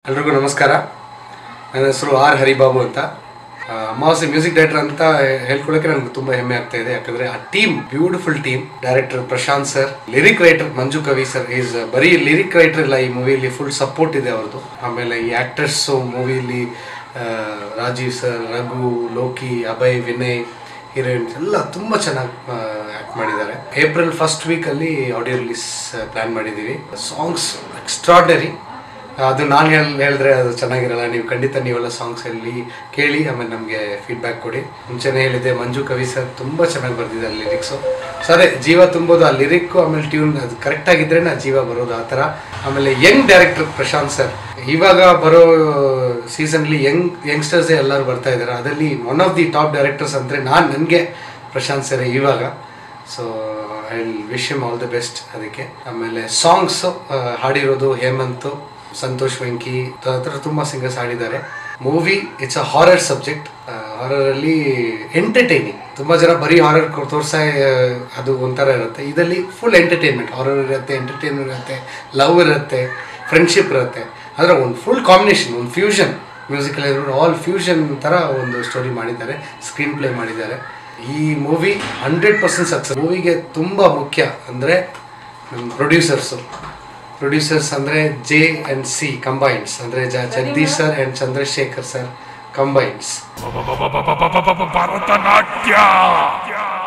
ಎಲ್ರಿಗೂ ನಮಸ್ಕಾರ ನನ್ನ ಹೆಸರು ಆರ್ ಹರಿಬಾಬು ಅಂತ ಆ, ಅಮಾವಾಸ್ಯೆ ಮ್ಯೂಸಿಕ್ ಡೈರೆಕ್ಟರ್ ಅಂತ ಹೇಳ್ಕೊಳ್ಳೋಕೆ ನನಗೆ ತುಂಬ ಹೆಮ್ಮೆ ಆಗ್ತಾ ಇದೆ ಯಾಕಂದ್ರೆ ಆ team beautiful team director Prashanth sir lyric writer Manju Kavi sir is ಬರೀ ಲಿರಿಕ್ ರೈಟರ್ ಇಲ್ಲ ಈ ಮೂವಿಲಿ ಫುಲ್ ಸಪೋರ್ಟ್ ಇದೆ ಅವ್ರದ್ದು ಆಮೇಲೆ ಈ ಆಕ್ಟರ್ಸ್ ಮೂವಿಲಿ ರಾಜೀವ್ ಸರ್ ರಘು ಲೋಕಿ ಅಭಯ್ ವಿನಯ್ ಹೀರೋಯಿನ್ಸ್ ಎಲ್ಲ ತುಂಬ ಚೆನ್ನಾಗಿ ಆ್ಯಕ್ಟ್ ಮಾಡಿದ್ದಾರೆ ಏಪ್ರಿಲ್ ಫಸ್ಟ್ ವೀಕಲ್ಲಿ ಆಡಿಯೋ ರಿಲೀಸ್ ಪ್ಲ್ಯಾನ್ ಮಾಡಿದ್ದೀವಿ ಸಾಂಗ್ಸ್ ಎಕ್ಸ್ಟ್ರಾರ್ಡನರಿ ಅದು ನಾನು ಹೇಳಿ ಹೇಳಿದ್ರೆ ಅದು ಚೆನ್ನಾಗಿರಲ್ಲ ನೀವು ಖಂಡಿತ ನೀವೆಲ್ಲ ಸಾಂಗ್ಸ್ ಅಲ್ಲಿ ಕೇಳಿ ಆಮೇಲೆ ನಮಗೆ ಫೀಡ್ಬ್ಯಾಕ್ ಕೊಡಿ ಮುಂಚೆನೇ ಹೇಳಿದ್ದೆ ಮಂಜು ಕವಿ ಸರ್ ತುಂಬ ಚೆನ್ನಾಗಿ ಬರ್ದಿದ್ದಾರೆ ಲಿರಿಕ್ಸು ಸೊ ಅದೇ ಜೀವ ತುಂಬೋದು ಆ ಲಿರಿಕ್ಕು ಆಮೇಲೆ ಟ್ಯೂನ್ ಅದು ಕರೆಕ್ಟ್ ಆಗಿದ್ರೆ ನಾ ಜೀವ ಬರೋದು ಆ ಥರ ಆಮೇಲೆ ಯಂಗ್ ಡೈರೆಕ್ಟರ್ ಪ್ರಶಾಂತ್ ಸರ್ ಇವಾಗ ಬರೋ ಸೀಸನ್ಲಿ ಯಂಗ್ ಯಂಗ್ಸ್ಟರ್ಸೇ ಎಲ್ಲರೂ ಬರ್ತಾ ಇದ್ದಾರೆ ಅದರಲ್ಲಿ one of the top directors ಅಂದರೆ ನಾನು ನನಗೆ ಪ್ರಶಾಂತ್ ಸರ್ ಇವಾಗ so I wish him all the best ಅದಕ್ಕೆ ಆಮೇಲೆ ಸಾಂಗ್ಸ್ ಹಾಡಿರೋದು ಹೇಮಂತ್ ಸಂತೋಷ್ ವೆಂಕಿ ಆ ಥರ ತುಂಬ ಸಿಂಗರ್ಸ್ ಹಾಡಿದ್ದಾರೆ movie it's a horror subject ಹಾರರಲ್ಲಿ ಎಂಟರ್ಟೈನಿಂಗ್ ತುಂಬ ಜನ ಬರೀ ಹಾರರ್ ತೋರ್ಸ ಅದು ಒಂಥರ ಇರುತ್ತೆ ಇದರಲ್ಲಿ ಫುಲ್ ಎಂಟರ್ಟೈನ್ಮೆಂಟ್ ಹಾರರ್ ಇರುತ್ತೆ ಎಂಟರ್ಟೈನ್ಮೆಂಟ್ ಇರುತ್ತೆ ಲವ್ ಇರುತ್ತೆ ಫ್ರೆಂಡ್ಶಿಪ್ ಇರುತ್ತೆ ಆದರೆ ಒಂದು ಫುಲ್ ಕಾಂಬಿನೇಷನ್ ಒಂದು ಫ್ಯೂಷನ್ ಮ್ಯೂಸಿಕಲ್ ಆಲ್ ಫ್ಯೂಷನ್ ಥರ ಒಂದು ಸ್ಟೋರಿ ಮಾಡಿದ್ದಾರೆ ಸ್ಕ್ರೀನ್ ಪ್ಲೇ ಮಾಡಿದ್ದಾರೆ ಈ ಮೂವಿ ಹಂಡ್ರೆಡ್ ಪರ್ಸೆಂಟ್ ಸಕ್ಸಸ್ ಮೂವಿಗೆ ತುಂಬ ಮುಖ್ಯ ಅಂದರೆ ನಮ್ಮ ಪ್ರೊಡ್ಯೂಸರ್ಸು ಪ್ರೊಡ್ಯೂಸರ್ಸ್ ಅಂದರೆ ಜೆ ಆ್ಯಂಡ್ ಸಿ ಕಂಬೈನ್ಸ್ ಅಂದರೆ Jagadish sir and Chandrashekhar sir combines Bharatanatyam